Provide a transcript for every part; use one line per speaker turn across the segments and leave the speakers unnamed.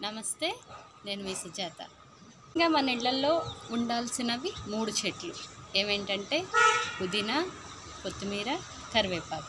నమస్తే నేను మీ సుజాత ఇంకా మన ఇళ్లలో ఉండాల్సినవి మూడు చెట్లు ఏమేంటంటే పుదీనా కొత్తిమీర కరివేపాకు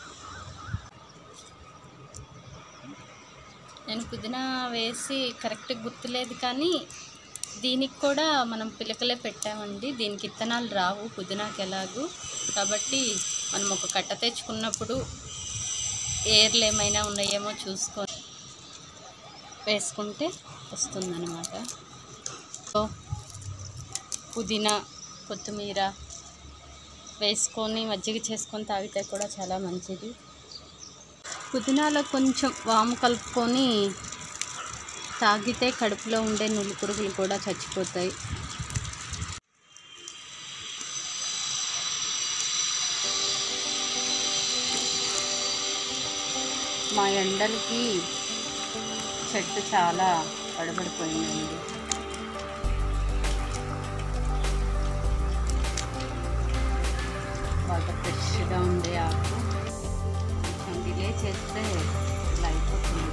నేను పుదీనా వేసి కరెక్ట్గా గుర్తులేదు కానీ దీనికి కూడా మనం పిలకలే పెట్టామండి దీనికి విత్తనాలు రావు పుదీనాకి ఎలాగూ కాబట్టి మనం ఒక కట్ట తెచ్చుకున్నప్పుడు ఏర్లు ఏమైనా ఉన్నాయేమో చూసుకొని వేసుకుంటే వస్తుందన్నమాట సో పుదీనా కొత్తిమీర వేసుకొని మజ్జిగ చేసుకొని తాగితే కూడా చాలా మంచిది పుదీనాలో కొంచెం వాము కలుపుకొని తాగితే కడుపులో ఉండే నులి పురుగులు కూడా చచ్చిపోతాయి మా ఎండలకి చెట్టు చాలా పడబడిపోయిందండి బాగా ఫ్రెష్గా ఉండే ఆకు కొంచెం డిలే చేస్తే ఇలా అయిపోతుంది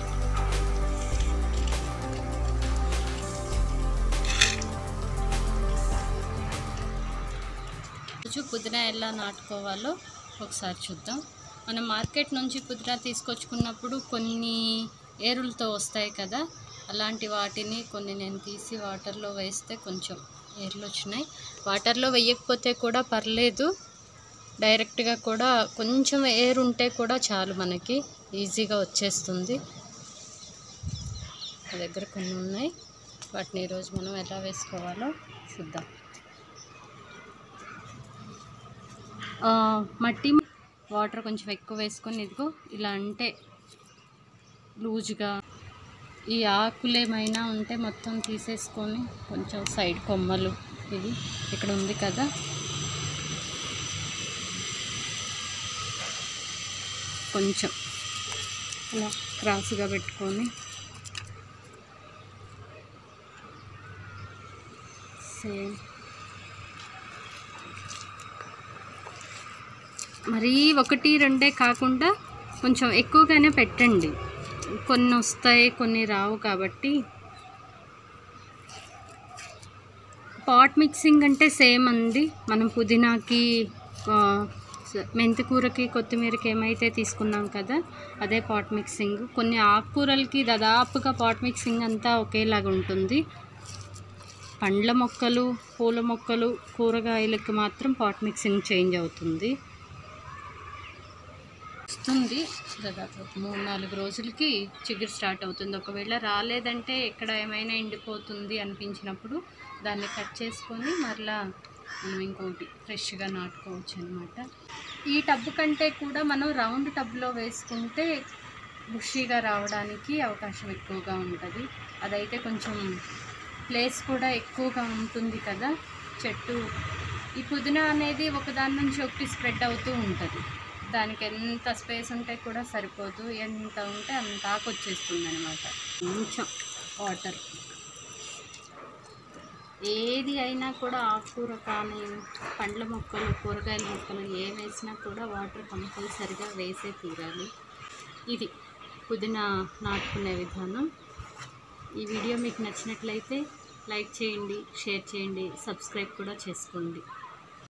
రోజు పుదీనా ఎలా నాటుకోవాలో ఒకసారి చూద్దాం మనం మార్కెట్ నుంచి పుదీనా తీసుకొచ్చుకున్నప్పుడు కొన్ని ఏరులతో వస్తాయి కదా అలాంటి వాటిని కొన్ని నేను తీసి వాటర్లో వేస్తే కొంచెం ఏర్లు వచ్చినాయి వాటర్లో వేయకపోతే కూడా పర్లేదు డైరెక్ట్గా కూడా కొంచెం ఎయిర్ ఉంటే కూడా చాలు మనకి ఈజీగా వచ్చేస్తుంది నా దగ్గర కొన్ని ఉన్నాయి వాటిని ఈరోజు మనం ఎలా వేసుకోవాలో చూద్దాం ఆ, మట్టి వాటర్ కొంచెం ఎక్కువ వేసుకొని ఇదిగో ఇలా అంటే లూజ్గా ఈ ఆకులు ఏమైనా ఉంటే మొత్తం తీసేసుకొని కొంచెం సైడ్ కొమ్మలు ఇది ఇక్కడ ఉంది కదా కొంచెం ఇలా క్రాస్గా పెట్టుకొని సేమ్ మరీ ఒకటి రెండే కాకుండా కొంచెం ఎక్కువగానే పెట్టండి కొన్ని వస్తాయి కొన్ని రావు కాబట్టి పాట్ మిక్సింగ్ అంటే సేమ్ అండి మనం పుదీనాకి ఆ, స- మెంతికూరకి కొత్తిమీరకి ఏమైతే తీసుకున్నాం కదా అదే పాట్ మిక్సింగ్ కొన్ని ఆకుకూరలకి దాదాపుగా పాట్ మిక్సింగ్ అంతా ఒకేలాగా ఉంటుంది పండ్ల మొక్కలు పూల మొక్కలు కూరగాయలకు మాత్రం పాట్ మిక్సింగ్ చేంజ్ అవుతుంది వస్తుంది దాదాపు ఒక మూడు నాలుగు రోజులకి చిగురు స్టార్ట్ అవుతుంది ఒకవేళ రాలేదంటే ఎక్కడ ఏమైనా ఎండిపోతుంది అనిపించినప్పుడు దాన్ని కట్ చేసుకొని మరలా మనం ఇంకొకటి ఫ్రెష్గా నాటుకోవచ్చు అనమాట ఈ టబ్బు కంటే కూడా మనం రౌండ్ టబ్లో వేసుకుంటే బుషీగా రావడానికి అవకాశం ఎక్కువగా ఉంటుంది అదైతే కొంచెం ప్లేస్ కూడా ఎక్కువగా ఉంటుంది కదా చెట్టు ఈ పుదీనా అనేది ఒకదాని నుంచి ఒకటి స్ప్రెడ్ అవుతూ ఉంటుంది దానికి ఎంత స్పేస్ ఉంటే కూడా సరిపోదు ఎంత ఉంటే అంత ఆకొచ్చేస్తుంది అనమాట కొంచెం వాటర్ ఏది అయినా కూడా ఆకుకూర కానీ పండ్ల మొక్కలు కూరగాయల మొక్కలు ఏం వేసినా కూడా వాటర్ కంపల్సరిగా వేసే తీరాలి ఇది పుదీనా నాటుకునే విధానం ఈ వీడియో మీకు నచ్చినట్లయితే లైక్ చేయండి షేర్ చేయండి సబ్స్క్రైబ్ కూడా చేసుకోండి